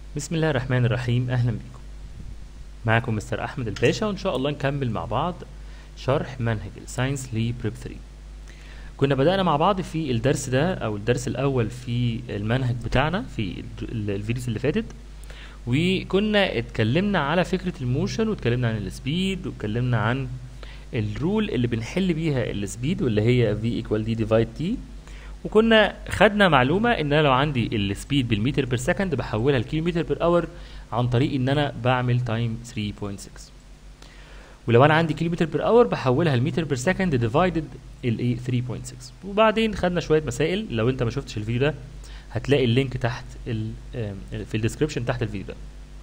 بسم الله الرحمن الرحيم اهلا بكم معكم مستر احمد الباشا وان شاء الله نكمل مع بعض شرح منهج الساينس لبريب 3 كنا بدأنا مع بعض في الدرس ده او الدرس الاول في المنهج بتاعنا في ال- الفيديوز اللي فاتت وكنا اتكلمنا على فكرة الموشن واتكلمنا عن السبيد واتكلمنا عن الرول اللي بنحل بيها السبيد واللي هي v equal d divide t وكنا خدنا معلومة ان انا لو عندي السبيد بالمتر بير سكند بحولها لكيلومتر بير اور عن طريق ان انا بعمل تايم 3.6 ولو انا عندي كيلومتر بير اور بحولها لمتر بير سكند ديفايدد الايه 3.6 وبعدين خدنا شويه مسائل لو انت ما شفتش الفيديو ده هتلاقي اللينك تحت ال آم، في الديسكربشن تحت الفيديو ده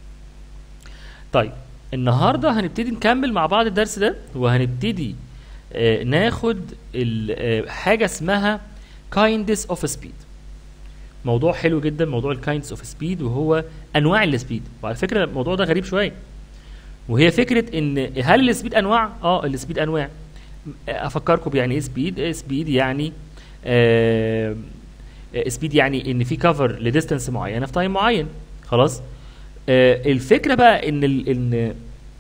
طيب النهارده هنبتدي نكمل مع بعض الدرس ده وهنبتدي آه، ناخد ال- آه، حاجه اسمها kindness of speed موضوع حلو جدا موضوع الكايندز اوف سبيد وهو انواع السبيد وعلى فكره الموضوع ده غريب شويه وهي فكره ان هل السبيد انواع اه السبيد انواع افكركم بيعني ايه سبيد سبيد يعني آه سبيد يعني ان في كفر لديستنس معينه في تايم معين خلاص آه الفكره بقى ان ال ان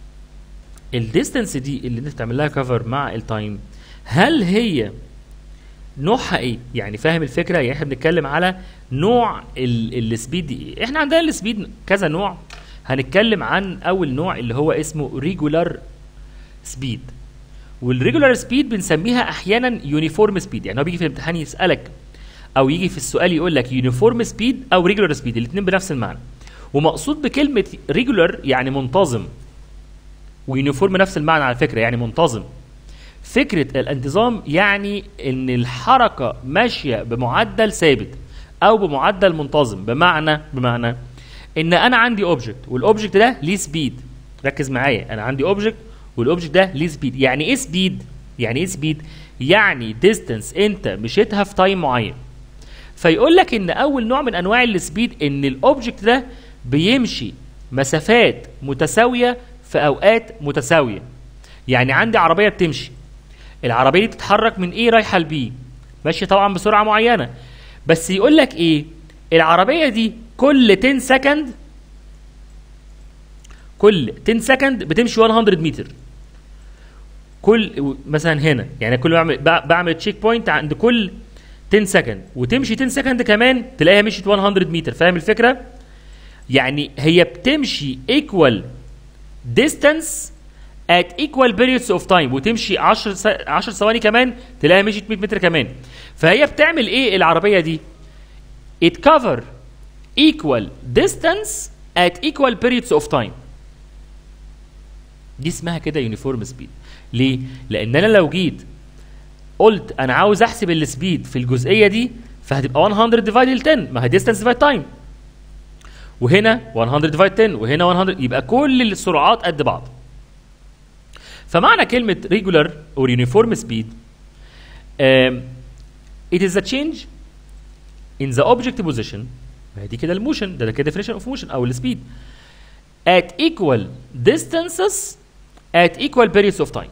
الديستنس دي اللي انت بتعمل لها كفر مع التايم هل هي نوعها ايه؟ يعني فاهم الفكره؟ يعني احنا بنتكلم على نوع ال- السبيد دي ايه؟ احنا عندنا السبيد كذا نوع هنتكلم عن اول نوع اللي هو اسمه ريجولار سبيد والريجولار سبيد بنسميها احيانا يونيفورم سبيد يعني هو بيجي في الامتحان يسالك او يجي في السؤال يقول لك يونيفورم سبيد او ريجولار سبيد الاثنين بنفس المعنى ومقصود بكلمه ريجولار يعني منتظم ويونيفورم نفس المعنى على فكره يعني منتظم فكره الانتظام يعني ان الحركه ماشيه بمعدل ثابت او بمعدل منتظم بمعنى بمعنى ان انا عندي اوبجكت والاوبجكت ده ليه سبيد ركز معايا انا عندي اوبجكت والاوبجكت ده ليه سبيد يعني ايه سبيد يعني ايه سبيد يعني ديستنس انت مشيتها في تايم معين فيقول لك ان اول نوع من انواع السبيد ان الاوبجكت ده بيمشي مسافات متساويه في اوقات متساويه يعني عندي عربيه بتمشي العربيه دي بتتحرك من ايه رايحه لبي ماشيه طبعا بسرعه معينه بس يقول لك ايه العربيه دي كل 10 سكند كل 10 سكند بتمشي 100 متر كل مثلا هنا يعني كل ما بعمل بع- بعمل تشيك بوينت عند كل 10 سكند وتمشي 10 سكند كمان تلاقيها مشيت 100 متر فاهم الفكره يعني هي بتمشي equal distance at equal periods of time وتمشي 10 س... 10 ثواني كمان تلاقيها مشيت 100 متر كمان فهي بتعمل ايه العربيه دي it cover equal distance at equal periods of time دي اسمها كده يونيفورم سبيد ليه لان انا لو جيت قلت انا عاوز احسب السبيد في الجزئيه دي فهتبقى 100 ديفايد 10 ما هي ديستانس ديفايد تايم وهنا 100 ديفايد 10 وهنا 100 يبقى كل السرعات قد بعض فمعنى كلمة regular or uniform speed um, it is a change in the object position ما هي دي كده الموشن ده, ده كده definition of motion أو السبيد at equal distances at equal periods of time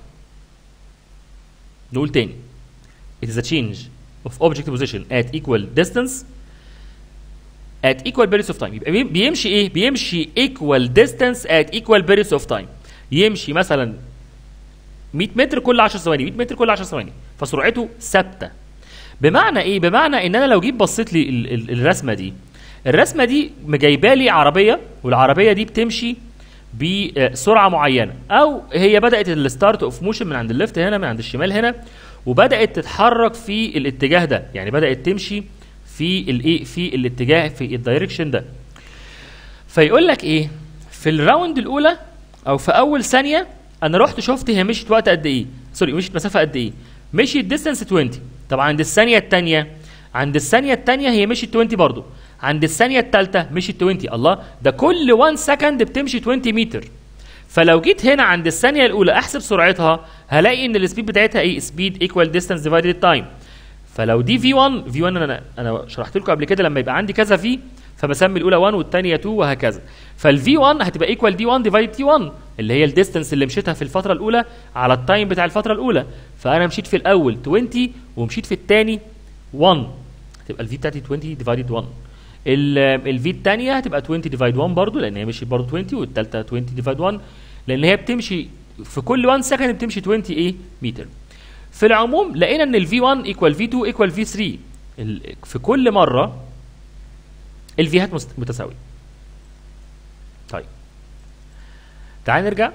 نقول تاني it is a change of object position at equal distance at equal periods of time يبقى بي- بيمشي ايه بيمشي equal distance at equal periods of time يمشي مثلا 100 متر كل 10 ثواني 100 متر كل 10 ثواني فسرعته ثابته بمعنى ايه بمعنى ان انا لو جيت بصيت لي ال- ال- الرسمه دي الرسمه دي مجايبه لي عربيه والعربيه دي بتمشي بسرعه معينه او هي بدات الستارت اوف موشن من عند الليفت هنا من عند الشمال هنا وبدات تتحرك في الاتجاه ده يعني بدات تمشي في الايه في الاتجاه في الدايركشن ده فيقول لك ايه في الراوند الاولى او في اول ثانيه انا رحت شفت هي مشيت وقت قد ايه سوري مشيت مسافه قد ايه مشيت ديستانس 20 طب عند الثانيه الثانيه عند الثانيه الثانيه هي مشيت 20 برضو عند الثانيه الثالثه مشيت 20 الله ده كل 1 سكند بتمشي 20 متر فلو جيت هنا عند الثانيه الاولى احسب سرعتها هلاقي ان السبيد بتاعتها ايه سبيد ايكوال ديستانس ديفايدد تايم فلو دي في 1 في 1 انا انا شرحت لكم قبل كده لما يبقى عندي كذا في فبسمي الاولى 1 والثانيه 2 وهكذا فالفي 1 هتبقى ايكوال دي 1 ديفايد تي 1 اللي هي الديستنس اللي مشيتها في الفتره الاولى على التايم بتاع الفتره الاولى فانا مشيت في الاول 20 ومشيت في الثاني 1 تبقى الفي بتاعتي 20 ديفايدد 1 الفي الثانيه هتبقى 20 ديفايد 1 برضو لان هي مشيت برضو 20 والثالثه 20 ديفايد 1 لان هي بتمشي في كل 1 سكند بتمشي 20 ايه متر في العموم لقينا ان الفي 1 ايكوال في 2 ايكوال في 3 في كل مره الفيهات مست- متساويه طيب تعال نرجع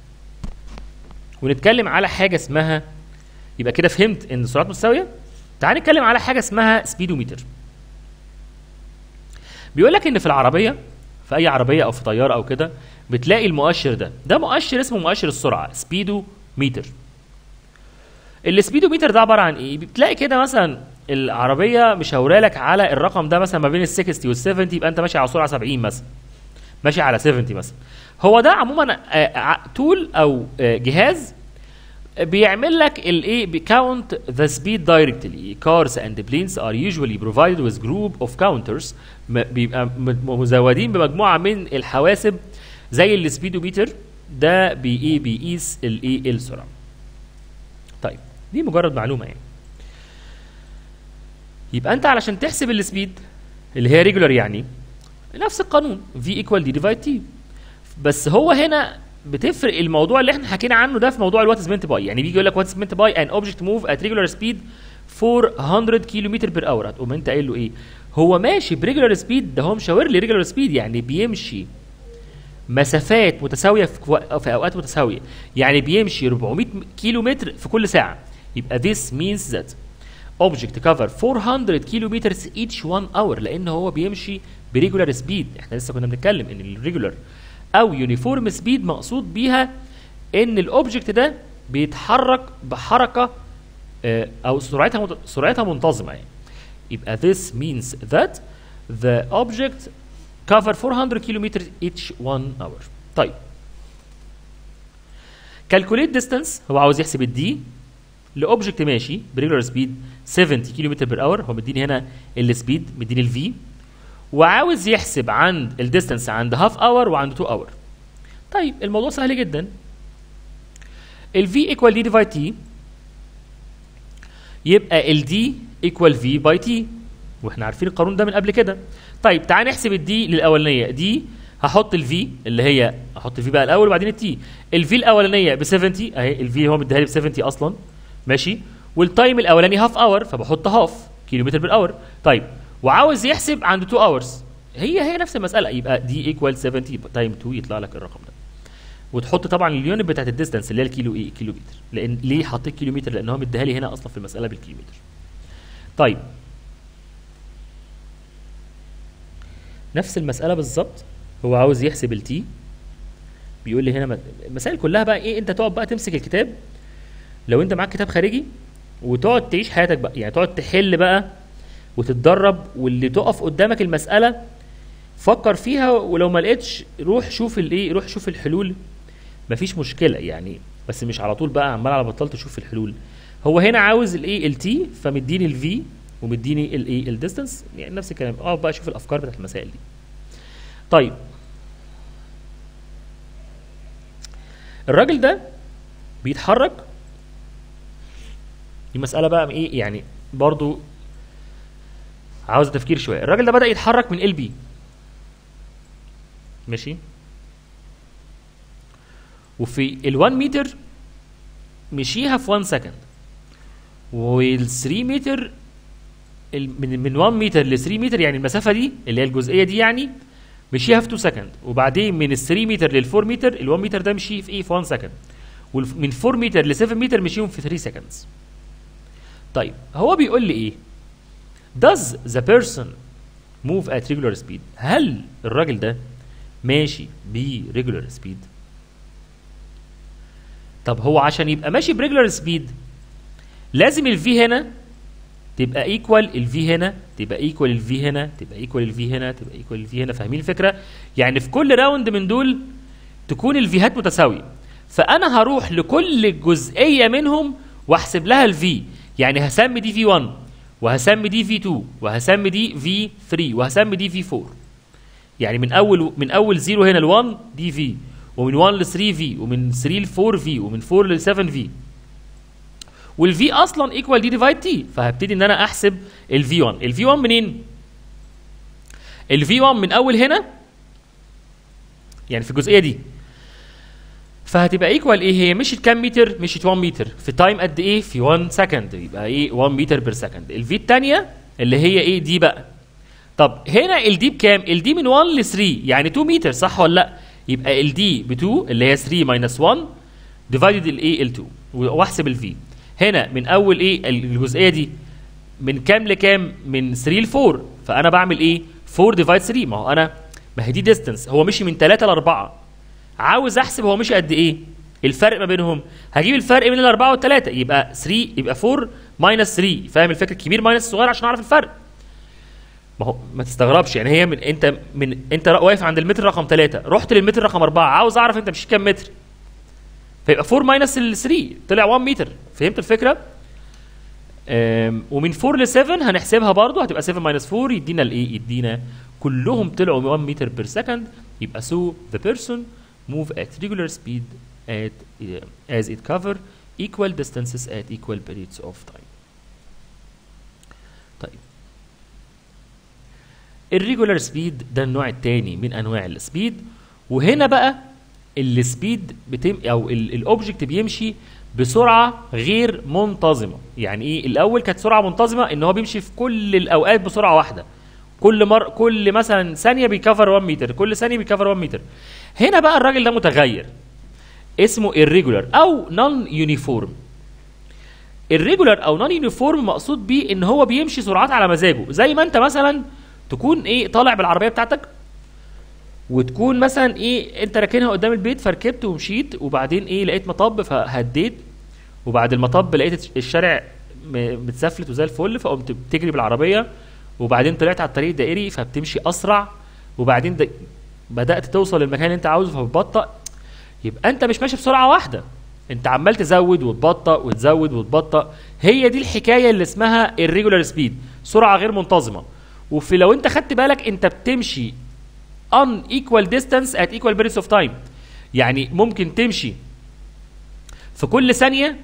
ونتكلم على حاجه اسمها يبقى كده فهمت ان السرعات متساويه تعال نتكلم على حاجه اسمها سبيدوميتر بيقول لك ان في العربيه في اي عربيه او في طياره او كده بتلاقي المؤشر ده ده مؤشر اسمه مؤشر السرعه سبيدوميتر السبيدوميتر ده عباره عن ايه بتلاقي كده مثلا العربيه مشاوره لك على الرقم ده مثلا ما بين ال 60 وال 70 يبقى انت ماشي على سرعه 70 مثلا ماشي على 70 مثلا هو ده عموما تول او آه، جهاز بيعمل لك الايه بيكاونت ذا سبيد دايركتلي cars and planes are usually provided with group of counters م- بيبقى م- مزودين بمجموعه من الحواسب زي السبيدوميتر ده بي ايه بيقيس الايه السرعه طيب دي مجرد معلومه يعني يبقى انت علشان تحسب السبيد اللي هي ريجولار يعني نفس القانون v equal d divide t بس هو هنا بتفرق الموضوع اللي احنا حكينا عنه ده في موضوع الوات از meant باي يعني بيجي يقول لك وات از meant باي ان اوبجكت موف ات ريجولار سبيد 400 كيلو متر بير اور هتقوم انت قايل له ايه هو ماشي بريجولار سبيد ده هو مشاور لي ريجولار سبيد يعني بيمشي مسافات متساويه في, كو- في اوقات متساويه يعني بيمشي 400 كيلو متر في كل ساعه يبقى this means that object cover 400 كيلو متر each one hour لان هو بيمشي بريجولار سبيد احنا لسه كنا بنتكلم ان الريجولار او يونيفورم سبيد مقصود بيها ان الاوبجكت ده بيتحرك بحركه آه، او سرعتها مت- سرعتها منتظمه يعني يبقى this means that the object cover 400 كيلومتر each one hour طيب calculate distance هو عاوز يحسب الدي لاوبجكت ماشي بريجولار سبيد 70 كيلومتر بير اور هو مديني هنا السبيد مديني الفي وعاوز يحسب عند الديستانس عند هاف اور وعند 2 اور طيب الموضوع سهل جدا الفي ايكوال دي ديفايد تي يبقى الدي ايكوال في باي تي واحنا عارفين القانون ده من قبل كده طيب تعال نحسب الدي للاولانيه دي هحط الفي اللي هي احط الفي بقى الاول وبعدين التي الفي الاولانيه ب 70 اهي الفي هو مديها لي ب 70 اصلا ماشي والتايم الاولاني هاف اور فبحط هاف كيلو متر بير اور طيب وعاوز يحسب عند 2 اورز هي هي نفس المساله يبقى دي ايكوال 70 تايم 2 يطلع لك الرقم ده وتحط طبعا اليونت بتاعت الديستانس اللي هي الكيلو ايه كيلو متر لان ليه حطيت كيلو متر لان هو مديها لي هنا اصلا في المساله بالكيلو متر طيب نفس المساله بالظبط هو عاوز يحسب التي بيقول لي هنا م- المسائل كلها بقى ايه انت تقعد بقى تمسك الكتاب لو انت معاك كتاب خارجي وتقعد تعيش حياتك بقى يعني تقعد تحل بقى وتتدرب واللي تقف قدامك المساله فكر فيها ولو ما لقيتش روح شوف الايه روح شوف الحلول مفيش مشكله يعني بس مش على طول بقى عمال على بطال تشوف الحلول هو هنا عاوز الايه التي فمديني الفي ومديني الايه الديستانس يعني نفس الكلام اقعد بقى شوف الافكار بتاعت المسائل دي طيب الراجل ده بيتحرك دي مسألة بقى ايه يعني برضو عاوز تفكير شوية الراجل ده بدأ يتحرك من ال بي ماشي وفي ال 1 متر مشيها في 1 سكند وال 3 متر ال- من من 1 متر ل 3 متر يعني المسافة دي اللي هي الجزئية دي يعني مشيها في 2 سكند وبعدين من ال 3 متر لل 4 متر ال 1 متر ده مشي في ايه في 1 سكند ومن 4 متر ل 7 متر مشيهم في 3 سكندز طيب هو بيقول لي ايه does the person move at regular speed هل الراجل ده ماشي ب regular speed طب هو عشان يبقى ماشي ب regular speed لازم الفي هنا تبقى ايكوال الفي هنا تبقى ايكوال الفي هنا تبقى ايكوال الفي هنا تبقى ايكوال الفي هنا فاهمين الفكره يعني في كل راوند من دول تكون الفيهات متساويه فانا هروح لكل جزئيه منهم واحسب لها الفي يعني هسمي دي في 1 وهسمي دي في 2 وهسمي دي في 3 وهسمي دي في 4 يعني من اول من اول 0 هنا ل 1 دي في ومن 1 ل 3 في ومن 3 ل 4 في ومن 4 ل 7 في والفي اصلا ايكوال دي ديفايد تي فهبتدي ان انا احسب الفي 1 الفي 1 منين الفي 1 من اول هنا يعني في الجزئيه دي فهتبقى ايكوال ايه هي مشيت كام متر مشيت 1 متر في تايم قد ايه في 1 سكند يبقى ايه 1 متر بير سكند الفي الثانيه اللي هي ايه دي بقى طب هنا الدي بكام الدي من 1 ل 3 يعني 2 متر صح ولا لا يبقى الدي ب 2 اللي هي 3 ماينس 1 ديفايدد الايه ال 2 واحسب الفي هنا من اول ايه الجزئيه دي من كام لكام من 3 ل 4 فانا بعمل ايه 4 ديفايد 3 ما هو انا ما هي دي ديستنس هو مشي من 3 ل 4 عاوز احسب هو مشي قد ايه الفرق ما بينهم هجيب الفرق بين الاربعه والثلاثه يبقى 3 يبقى 4 ماينس 3 فاهم الفكره الكبير ماينس الصغير عشان اعرف الفرق ما هو ما تستغربش يعني هي من انت من انت واقف عند المتر رقم 3 رحت للمتر رقم 4 عاوز اعرف انت مشيت كام متر فيبقى 4 ماينس ال 3 طلع 1 متر فهمت الفكره؟ أم، ومن 4 ل 7 هنحسبها برضو هتبقى 7 ماينس 4 يدينا الايه؟ يدينا كلهم طلعوا 1 متر بير سكند يبقى so the person move at regular speed at uh, as it cover equal distances at equal periods of time. طيب الريجولار سبيد ده النوع الثاني من انواع السبيد وهنا بقى السبيد بتم او الاوبجكت بيمشي بسرعه غير منتظمه يعني ايه الاول كانت سرعه منتظمه ان هو بيمشي في كل الاوقات بسرعه واحده كل مر كل مثلا ثانيه بيكفر 1 متر كل ثانيه بيكفر 1 متر هنا بقى الراجل ده متغير اسمه irregular او non uniform الريجولار او نون يونيفورم مقصود بيه ان هو بيمشي سرعات على مزاجه زي ما انت مثلا تكون ايه طالع بالعربيه بتاعتك وتكون مثلا ايه انت راكنها قدام البيت فركبت ومشيت وبعدين ايه لقيت مطب فهديت وبعد المطب لقيت الشارع م- متسفلت وزي الفل فقمت بتجري بالعربيه وبعدين طلعت على الطريق الدائري فبتمشي اسرع وبعدين د- بدات توصل للمكان اللي انت عاوزه فبتبطأ يبقى انت مش ماشي بسرعه واحده انت عمال تزود وتبطأ وتزود وتبطأ هي دي الحكايه اللي اسمها الريجولار سبيد سرعه غير منتظمه وفي لو انت خدت بالك انت بتمشي on equal distance at equal periods of time يعني ممكن تمشي في كل ثانيه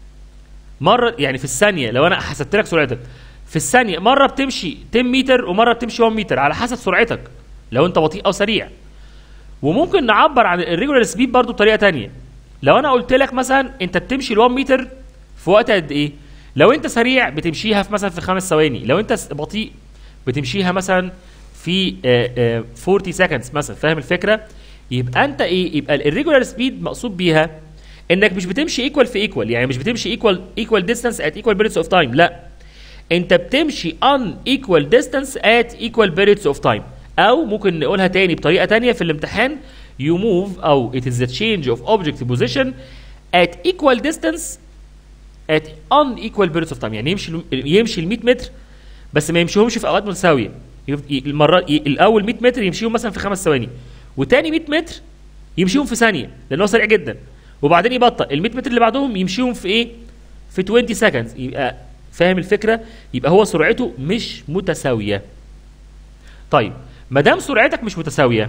مره يعني في الثانيه لو انا حسبت لك سرعتك في الثانيه مره بتمشي 10 متر ومره بتمشي 1 متر على حسب سرعتك لو انت بطيء او سريع وممكن نعبر عن الريجولار سبيد برضو بطريقه تانية لو انا قلت لك مثلا انت بتمشي ال 1 متر في وقت قد ايه لو انت سريع بتمشيها في مثلا في خمس ثواني لو انت س- بطيء بتمشيها مثلا في آه، آه، 40 سكندز مثلا فاهم الفكره يبقى انت ايه يبقى الريجولار سبيد مقصود بيها انك مش بتمشي ايكوال في ايكوال يعني مش بتمشي ايكوال ايكوال ديستانس ات ايكوال periods اوف تايم لا انت بتمشي on equal distance at equal periods of time او ممكن نقولها تاني بطريقه تانية في الامتحان you move او it is the change of object position at equal distance at unequal periods of time يعني يمشي يمشي ال 100 متر بس ما يمشيهمش في اوقات متساويه يف- ي- المره ي- الاول 100 متر يمشيهم مثلا في خمس ثواني وتاني 100 متر يمشيهم في ثانيه لان هو سريع جدا وبعدين يبطأ ال 100 متر اللي بعدهم يمشيهم في ايه في 20 سكندز يبقى فاهم الفكره يبقى هو سرعته مش متساويه طيب ما دام سرعتك مش متساويه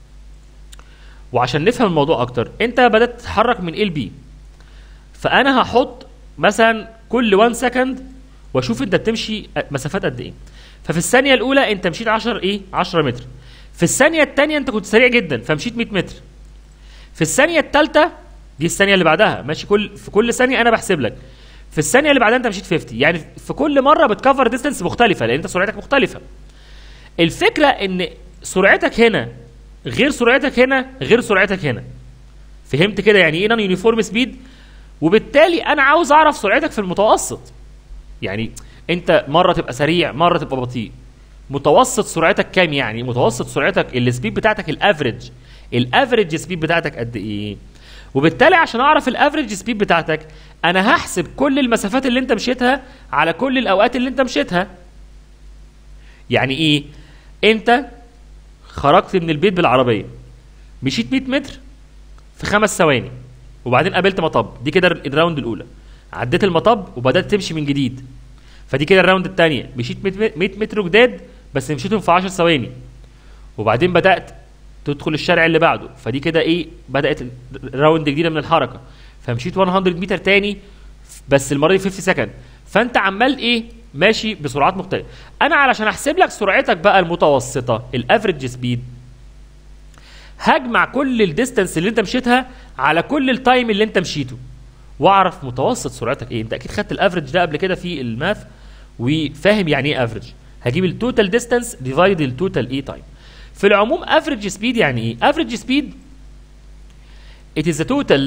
وعشان نفهم الموضوع اكتر انت بدات تتحرك من ال بي فانا هحط مثلا كل 1 سكند واشوف انت بتمشي مسافات قد ايه ففي الثانيه الاولى انت مشيت 10 ايه 10 متر في الثانيه الثانيه انت كنت سريع جدا فمشيت 100 متر في الثانيه الثالثه دي الثانيه اللي بعدها ماشي كل في كل ثانيه انا بحسب لك في الثانيه اللي بعدها انت مشيت 50 يعني في كل مره بتكفر ديستنس مختلفه لان انت سرعتك مختلفه الفكره ان سرعتك هنا غير سرعتك هنا غير سرعتك هنا فهمت كده يعني ايه نون يونيفورم سبيد وبالتالي انا عاوز اعرف سرعتك في المتوسط يعني انت مره تبقى سريع مره تبقى بطيء متوسط سرعتك كام يعني متوسط سرعتك السبيد بتاعتك الافريج الافريج سبيد بتاعتك قد ايه وبالتالي عشان اعرف الافريج سبيد بتاعتك انا هحسب كل المسافات اللي انت مشيتها على كل الاوقات اللي انت مشيتها يعني ايه انت خرجت من البيت بالعربيه مشيت 100 متر في خمس ثواني وبعدين قابلت مطب دي كده الراوند الاولى عديت المطب وبدات تمشي من جديد فدي كده الراوند الثانيه مشيت 100 100 متر جداد بس مشيتهم في 10 ثواني وبعدين بدات تدخل الشارع اللي بعده فدي كده ايه بدات راوند جديده من الحركه فمشيت 100 متر تاني بس المره دي 50 سكند فانت عمال ايه ماشي بسرعات مختلفه انا علشان احسب لك سرعتك بقى المتوسطه الافريج سبيد هجمع كل الديستانس اللي انت مشيتها على كل التايم اللي انت مشيته واعرف متوسط سرعتك ايه انت اكيد خدت الافريج ده قبل كده في الماث وفاهم يعني ايه افريج هجيب التوتال ديستانس ديفايد التوتال ايه تايم في العموم افريج سبيد يعني ايه افريج سبيد it is the total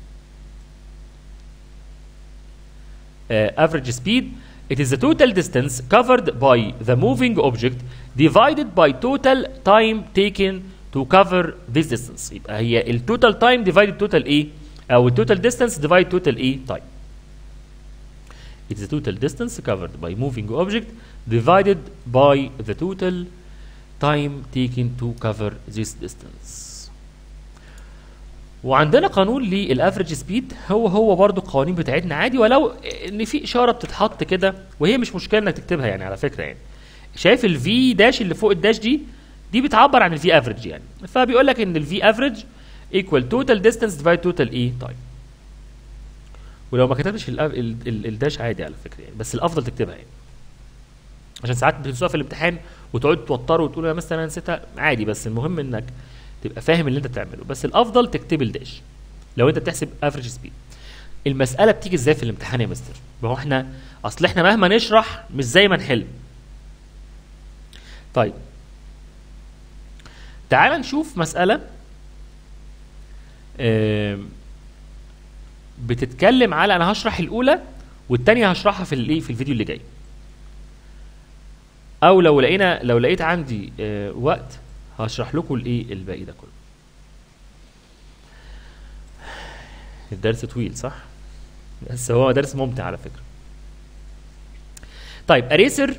uh, average speed it is the total distance covered by the moving object divided by total time taken to cover this distance يبقى هي التوتال تايم divided total ايه او التوتال distance divided total ايه time it is the total distance covered by moving object divided by the total time taken to cover this distance وعندنا قانون للافريج سبيد هو هو برضو القوانين بتاعتنا عادي ولو ان في اشاره بتتحط كده وهي مش مشكله انك تكتبها يعني على فكره يعني شايف الفي داش اللي فوق الداش دي دي بتعبر عن الفي افريج يعني فبيقول لك ان الفي افريج ايكوال توتال ديستانس ديفايد توتال ايه تايم ولو ما كتبتش ال ال ال الداش عادي على فكره يعني بس الافضل تكتبها يعني عشان ساعات بتنسوها في الامتحان وتقعد توتره وتقول انا مثلا نسيتها عادي بس المهم انك تبقى فاهم اللي انت بتعمله بس الافضل تكتب الداش لو انت بتحسب افريج سبيد المساله بتيجي ازاي في الامتحان يا مستر ما هو احنا اصل احنا مهما نشرح مش زي ما نحل طيب تعال نشوف مساله آم، بتتكلم على انا هشرح الاولى والثانيه هشرحها في الايه في الفيديو اللي جاي او لو لقينا لو لقيت عندي آه، وقت هشرح لكم الايه الباقي ده كله الدرس طويل صح بس هو درس ممتع على فكره طيب اريسر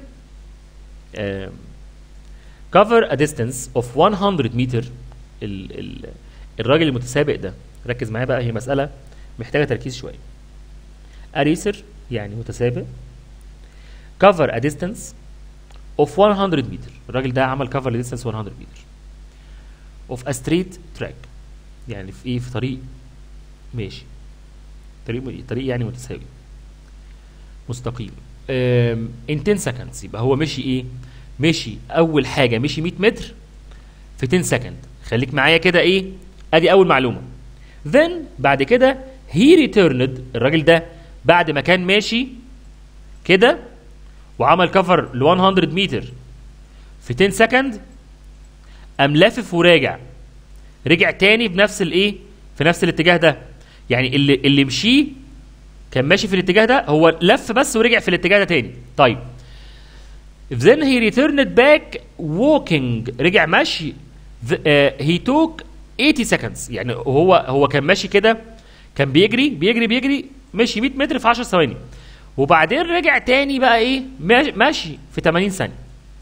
cover a distance of 100 متر ال ال الراجل المتسابق ده ركز معايا بقى هي مساله محتاجه تركيز شويه اريسر يعني متسابق cover a distance of 100 متر الراجل ده عمل cover distance 100 متر of a straight track يعني في ايه في طريق ماشي طريق طريق يعني متساوي مستقيم أم، in 10 seconds يبقى هو مشي ايه مشي اول حاجه مشي 100 متر في 10 سكند خليك معايا كده ايه ادي اول معلومه then بعد كده he returned الراجل ده بعد ما كان ماشي كده وعمل كفر ل 100 متر في 10 سكند قام لافف وراجع رجع تاني بنفس الايه في نفس الاتجاه ده يعني اللي اللي مشيه كان ماشي في الاتجاه ده هو لف بس ورجع في الاتجاه ده تاني طيب then he returned back walking رجع ماشي th- uh, he took 80 seconds يعني هو هو كان ماشي كده كان بيجري بيجري بيجري مشي 100 متر في 10 ثواني وبعدين رجع تاني بقى ايه ماشي- ماشي في 80 ثانيه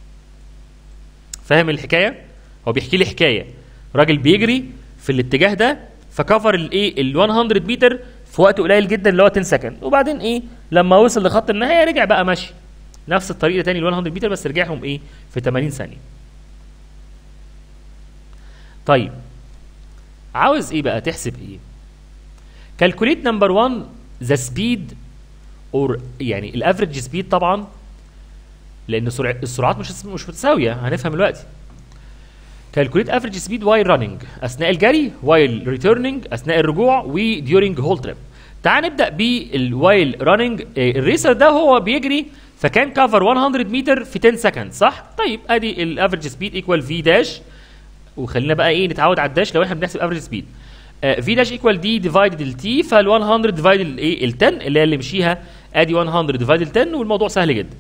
فاهم الحكايه هو بيحكي لي حكايه راجل بيجري في الاتجاه ده فكفر الايه ال 100 متر في وقت قليل جدا اللي هو 10 سكند وبعدين ايه لما وصل لخط النهايه رجع بقى ماشي نفس الطريق ده تاني ال 100 متر بس رجعهم ايه في 80 ثانيه طيب عاوز ايه بقى تحسب ايه كالكوليت نمبر 1 ذا سبيد اور يعني الافريج سبيد طبعا لان سرع السرعات مش مش متساويه هنفهم دلوقتي كالكوليت افريج سبيد وايل راننج اثناء الجري وايل ريتيرنينج اثناء الرجوع وديورنج هول تريب تعال نبدا بالوايل راننج الريسر ده هو بيجري فكان كفر 100 متر في 10 سكند صح طيب ادي الافريج سبيد ايكوال في داش وخلينا بقى ايه نتعود على الداش لو احنا بنحسب افريج سبيد في داش ايكوال دي ديفايدد التي فال 100 ديفايد الايه ال 10 اللي هي اللي مشيها ادي 100 ديفايد ال 10 والموضوع سهل جدا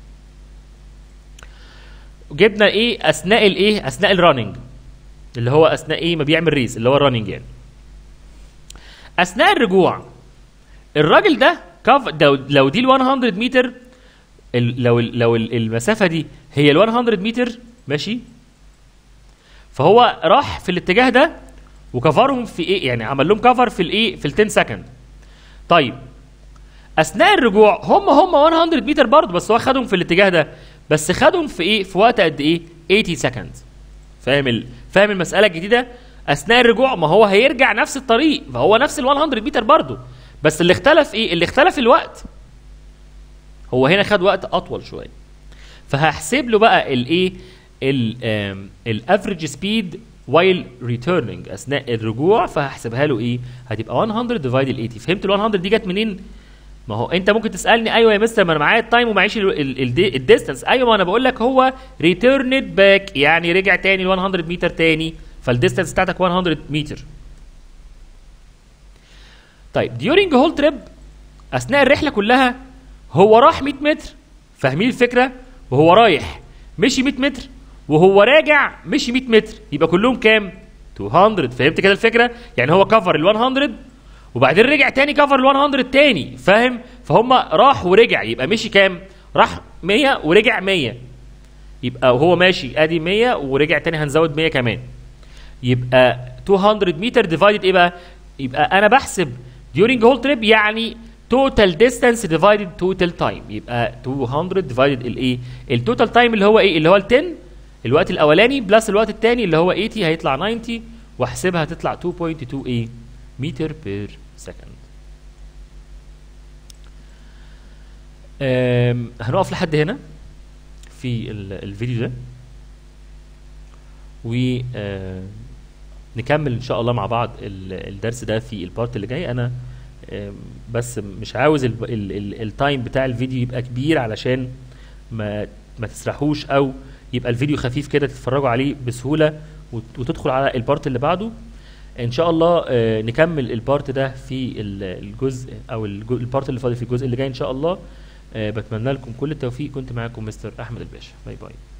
جبنا ايه اثناء الايه اثناء الرننج اللي هو اثناء ايه ما بيعمل ريس اللي هو الرننج يعني اثناء الرجوع الراجل ده كف لو لو دي ال 100 متر ال- لو ال- لو ال- المسافه دي هي ال 100 متر ماشي فهو راح في الاتجاه ده وكفرهم في ايه يعني عمل لهم كفر في الايه في ال 10 سكند طيب اثناء الرجوع هم هم 100 متر برضه بس هو خدهم في الاتجاه ده بس خدهم في ايه في وقت قد ايه 80 سكند فاهم ال... فاهم المساله الجديده اثناء الرجوع ما هو هيرجع نفس الطريق فهو نفس ال 100 متر برضه بس اللي اختلف ايه اللي اختلف الوقت هو هنا خد وقت اطول شويه فهحسب له بقى الايه الافريج سبيد وايل ريتيرنينج اثناء الرجوع فهحسبها له ايه هتبقى 100 ديفايد ال 80 فهمت ال 100 دي جت منين ما هو انت ممكن تسالني ايوه يا مستر ما انا معايا التايم ومعيش الديستانس ايوه ما انا بقول لك هو ريتيرند باك يعني رجع تاني ل 100 متر تاني فالديستانس بتاعتك 100 متر طيب ديورنج هول تريب اثناء الرحله كلها هو راح 100 متر فاهمين الفكره وهو رايح مشي 100 متر وهو راجع مشي 100 متر يبقى كلهم كام 200 فهمت كده الفكره يعني هو كفر ال 100 وبعدين رجع تاني كفر ال 100 تاني فاهم فهم راح ورجع يبقى مشي كام راح 100 ورجع 100 يبقى وهو ماشي ادي 100 ورجع تاني هنزود 100 كمان يبقى 200 متر ديفايدد ايه بقى يبقى انا بحسب during whole trip يعني total distance divided total time يبقى 200 divided الايه التوتال تايم اللي هو ايه اللي هو ال 10 الوقت الاولاني بلس الوقت الثاني اللي هو 80 هيطلع 90 واحسبها هتطلع 2.2 ايه متر بير سكند هنقف لحد هنا في ال- الفيديو ده و آم، نكمل ان شاء الله مع بعض ال- الدرس ده في البارت اللي جاي انا آم، بس مش عاوز ال- ال- ال- التايم بتاع الفيديو يبقى كبير علشان ما ما تسرحوش او يبقى الفيديو خفيف كده تتفرجوا عليه بسهوله وت- وتدخل على البارت اللي بعده ان شاء الله آه، نكمل البارت ده في ال- الجزء او الجو- البارت اللي فاضل في الجزء اللي جاي ان شاء الله آه، بتمنى لكم كل التوفيق كنت معاكم مستر احمد الباشا باي باي